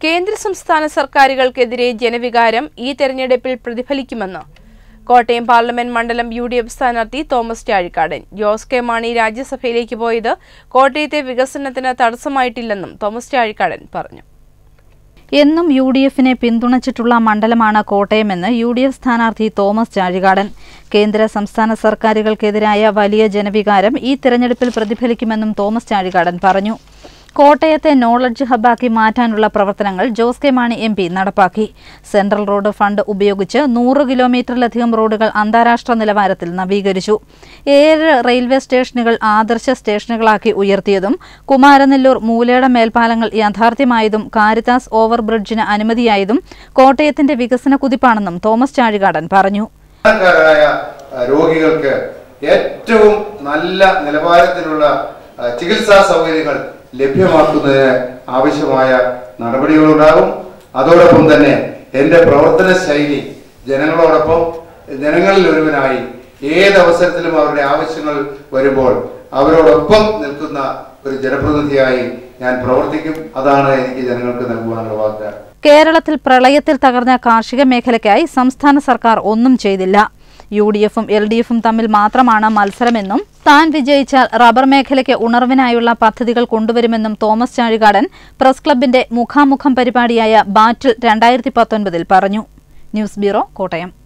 കേന്ദ്ര സംസ്ഥാന സർക്കാരുകൾക്കെതിരെ ജനവികാരം ഈ തെരഞ്ഞെടുപ്പിൽ പ്രതിഫലിക്കുമെന്ന് കോട്ടയം പാർലമെന്റ് മണ്ഡലം യു ഡി എഫ് സ്ഥാനാർത്ഥി തോമസ് ചാഴിക്കാടൻ ജോസ് കെ മാണി രാജ്യസഭയിലേക്ക് പോയത് കോട്ടയത്തെ വികസനത്തിന് തടസ്സമായിട്ടില്ലെന്നും തോമസ് ചാഴിക്കാടൻ പറഞ്ഞു എന്നും യു ഡി എഫിനെ പിന്തുണച്ചിട്ടുള്ള മണ്ഡലമാണ് കോട്ടയമെന്ന് യു ഡി എഫ് സ്ഥാനാർത്ഥി തോമസ് ചാഴികാടൻ കേന്ദ്ര സംസ്ഥാന സർക്കാരുകൾക്കെതിരായ വലിയ ജനവികാരം ഈ തെരഞ്ഞെടുപ്പിൽ പ്രതിഫലിക്കുമെന്നും തോമസ് ചാഴികാടൻ പറഞ്ഞു കോട്ടയത്തെ നോളജ് ഹബ്ബാക്കി മാറ്റാനുള്ള പ്രവർത്തനങ്ങൾ Jose K Mani M P നടപ്പാക്കി സെൻട്രൽ റോഡ് ഫണ്ട് ഉപയോഗിച്ച് നൂറ് കിലോമീറ്ററിലധികം റോഡുകൾ അന്താരാഷ്ട്ര നിലവാരത്തിൽ നവീകരിച്ചു ഏഴ് റെയിൽവേ സ്റ്റേഷനുകൾ ആദർശ സ്റ്റേഷനുകളാക്കി ഉയർത്തിയതും കുമാരനെല്ലൂർ മൂലേട മേൽപ്പാലങ്ങൾ യാഥാർത്ഥ്യമായതും കാരിത്താസ് ഓവർ ബ്രിഡ്ജിന് അനുമതിയായതും കോട്ടയത്തിന്റെ വികസന കുതിപ്പാണെന്നും തോമസ് ചാഴികാടൻ പറഞ്ഞു സാധാരണക്കാരായ അഹ്, രോഗികൾക്ക് ഏറ്റവും നല്ല നിലവാരത്തിലുള്ള അഹ്, ചികിത്സാ സൗകര്യങ്ങൾ ലഭ്യമാക്കുന്നതിന് ആവശ്യമായ നടപടികളുണ്ടാകും അതോടൊപ്പം തന്നെ എൻ്റെ പ്രവർത്തന ശൈലി ജനങ്ങളോടൊപ്പം ജനങ്ങളിൽ ഒരുവനായി ഏത് അവസരത്തിലും അവരുടെ ആവശ്യങ്ങൾ വരുമ്പോൾ അവരോടൊപ്പം നിൽക്കുന്ന ഒരു ജനപ്രതിനിധിയായി ഞാൻ പ്രവർത്തിക്കും അതാണ് എനിക്ക് ജനങ്ങൾക്ക് നൽകുവാനുള്ള വാഗ്ദാനം കേരളത്തിൽ പ്രളയത്തിൽ തകർന്ന കാർഷിക മേഖലയ്ക്കായി സംസ്ഥാന സർക്കാർ ഒന്നും ചെയ്തില്ല യു ഡി എഫും എൽ ഡി എഫും തമ്മിൽ മാത്രമാണ് മത്സരമെന്നും താൻ വിജയിച്ചാൽ റബ്ബർ മേഖലയ്ക്ക് ഉണർവിനായുള്ള പദ്ധതികൾ കൊണ്ടുവരുമെന്നും തോമസ് ചാഴികാടൻ പ്രസ് ക്ലബിന്റെ മുഖാമുഖം പരിപാടിയായ ബാറ്റിൽ രണ്ടായിരത്തി പത്തൊൻപതിൽ പറഞ്ഞു ന്യൂസ് ബ്യൂറോ കോട്ടയം